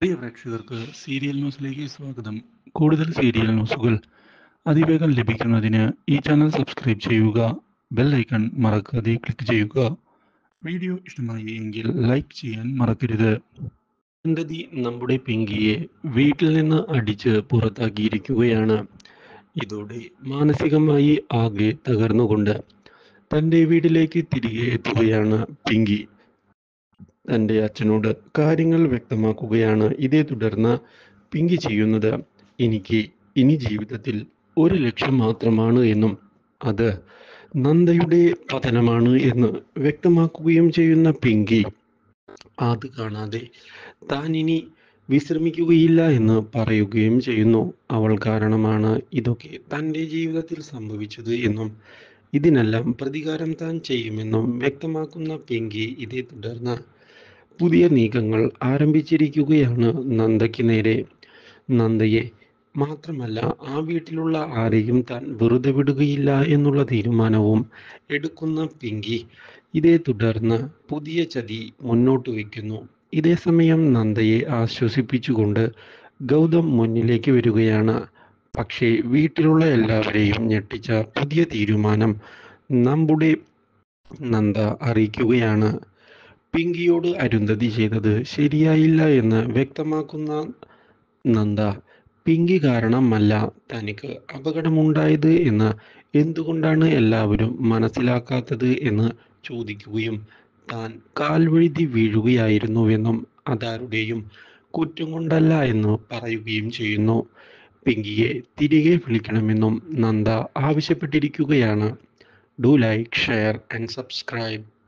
പ്രിയ പ്രേക്ഷകർക്ക് സീരിയൽ ന്യൂസിലേക്ക് സ്വാഗതം കൂടുതൽ സീരിയൽ ന്യൂസുകൾ അതിവേഗം ലഭിക്കുന്നതിന് ഈ ചാനൽ സബ്സ്ക്രൈബ് ചെയ്യുക ബെൽ ഐക്കൺ മറക്കാതെ ക്ലിക്ക് ചെയ്യുക വീഡിയോ ഇഷ്ടമായി എങ്കിൽ ലൈക്ക് ചെയ്യാൻ മറക്കരുത് അരുന്ധതി നമ്മുടെ പിങ്കിയെ വീട്ടിൽ നിന്ന് അടിച്ച് പുറത്താക്കിയിരിക്കുകയാണ് ഇതോടെ മാനസികമായി ആകെ തകർന്നുകൊണ്ട് തൻ്റെ വീട്ടിലേക്ക് തിരികെ എത്തുകയാണ് പിങ്കി തൻ്റെ അച്ഛനോട് കാര്യങ്ങൾ വ്യക്തമാക്കുകയാണ് ഇതേ തുടർന്ന് പിങ്കി ചെയ്യുന്നത് എനിക്ക് ഇനി ജീവിതത്തിൽ ഒരു ലക്ഷ്യം മാത്രമാണ് എന്നും അത് നന്ദയുടെ പതനമാണ് എന്ന് വ്യക്തമാക്കുകയും ചെയ്യുന്ന പിങ്കി അത് കാണാതെ താൻ ഇനി വിശ്രമിക്കുകയില്ല എന്ന് പറയുകയും ചെയ്യുന്നു അവൾ കാരണമാണ് ഇതൊക്കെ തൻ്റെ ജീവിതത്തിൽ സംഭവിച്ചത് എന്നും ഇതിനെല്ലാം പ്രതികാരം താൻ ചെയ്യുമെന്നും വ്യക്തമാക്കുന്ന പിങ്കി ഇതേ തുടർന്ന് പുതിയ നീക്കങ്ങൾ ആരംഭിച്ചിരിക്കുകയാണ് നന്ദയ്ക്ക് നേരെ നന്ദയെ മാത്രമല്ല ആ വീട്ടിലുള്ള ആരെയും താൻ വെറുതെ വിടുകയില്ല എന്നുള്ള തീരുമാനവും എടുക്കുന്ന പിങ്കി ഇതേ തുടർന്ന് പുതിയ ചതി മുന്നോട്ട് വയ്ക്കുന്നു ഇതേ സമയം നന്ദയെ ആശ്വസിപ്പിച്ചുകൊണ്ട് ഗൗതം മുന്നിലേക്ക് വരികയാണ് പക്ഷേ വീട്ടിലുള്ള എല്ലാവരെയും ഞെട്ടിച്ച പുതിയ തീരുമാനം നമ്മുടെ നന്ദ അറിയിക്കുകയാണ് പിങ്കിയോട് അരുന്ധതി ചെയ്തത് ശരിയായില്ല എന്ന് വ്യക്തമാക്കുന്ന നന്ദ പിങ്കി കാരണമല്ല തനിക്ക് അപകടമുണ്ടായത് എന്ന് എന്തുകൊണ്ടാണ് എല്ലാവരും മനസ്സിലാക്കാത്തത് എന്ന് ചോദിക്കുകയും താൻ കാൽവഴുതി വീഴുകയായിരുന്നുവെന്നും അതാരുടെയും കുറ്റം കൊണ്ടല്ല എന്ന് പറയുകയും ചെയ്യുന്നു പിങ്കിയെ തിരികെ വിളിക്കണമെന്നും നന്ദ ആവശ്യപ്പെട്ടിരിക്കുകയാണ് do like share and subscribe